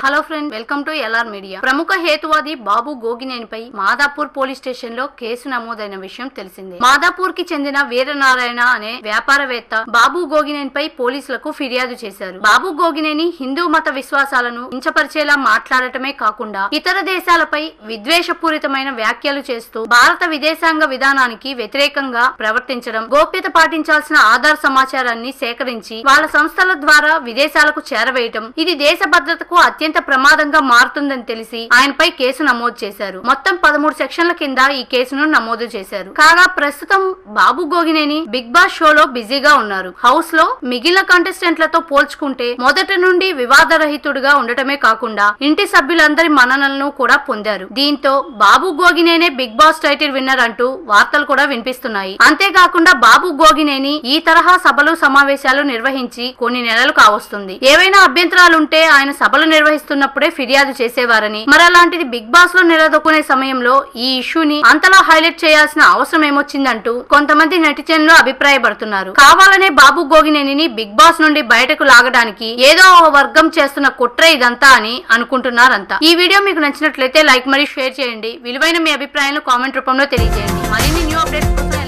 hello friend welcome to LR media ప్రముఖ హేతువాది బాబు గోగినేనిపై మాదాపూర్ పోలీస్ స్టేషన్ లో కేసు నమోదైన విషయం తెలిసిందే మాదాపూర్ కి చెందిన వీరనారాయణ అనే వ్యాపారవేత్త బాబు గోగినేనిపై పోలీసులకు ఫిర్యాదు చేశారు బాబు గోగినేని హిందూ మత విశ్వాసాలను కించపరిచేలా మాట్లాడటమే కాకుండా ఇతర దేశాలపై విద్వేషపూరితమైన వ్యాఖ్యలు చేస్తూ భారత విదేశాంగ విధానానికి వ్యతిరేకంగా ప్రవర్తించడం గోప్యత పాటించాల్సిన ఆధార్ సమాచారాన్ని సేకరించి వాళ్ళ సంస్థల ద్వారా విదేశాలకు చేరవేయటం ఇది దేశ భద్రతకు అత్యంత ప్రమాదంగా మారుతుందని తెలిసి ఆయనపై కేసు నమోదు చేశారు మొత్తం పదమూడు సెక్షన్ల కింద ఈ కేసును నమోదు చేశారు కాగా ప్రస్తుతం బాబు గోగినేని బిగ్ బాస్ షోలో బిజీగా ఉన్నారు హౌస్ లో మిగిలిన కంటెస్టెంట్లతో పోల్చుకుంటే మొదటి నుండి వివాదరహితుడిగా ఉండటమే కాకుండా ఇంటి సభ్యులందరి మన్ననలను కూడా పొందారు దీంతో బాబు గోగినేనే బిగ్ బాస్ టైటిల్ విన్నర్ అంటూ వార్తలు కూడా వినిపిస్తున్నాయి అంతేకాకుండా బాబు గోగినేని ఈ తరహా సభలు సమావేశాలు నిర్వహించి కొన్ని నెలలు కావస్తుంది ఏవైనా అభ్యంతరాలుంటే ఆయన సభలు నిర్వహిస్తున్నప్పుడే ఫిర్యాదు చేసేవారని మరి అలాంటిది బిగ్ బాస్ లో నిలదొక్కునే సమయంలో ఈ ఇష్యూని అంతలా హైలైట్ చేయాల్సిన అవసరం ఏమొచ్చిందంటూ కొంతమంది నెటిజన్లు అభిప్రాయపడుతున్నారు కావాలనే బాబు గోగినేనిని బిగ్ బాస్ నుండి బయటకు లాగడానికి ఏదో ఒక వర్గం చేస్తున్న కుట్ర ఇదంతా అని అనుకుంటున్నారంతా ఈ వీడియో మీకు నచ్చినట్లయితే లైక్ మరియు షేర్ చేయండి విలువైన మీ అభిప్రాయాలను కామెంట్ రూపంలో తెలియజేయండి మరిన్ని న్యూ అప్డేట్స్ కోసం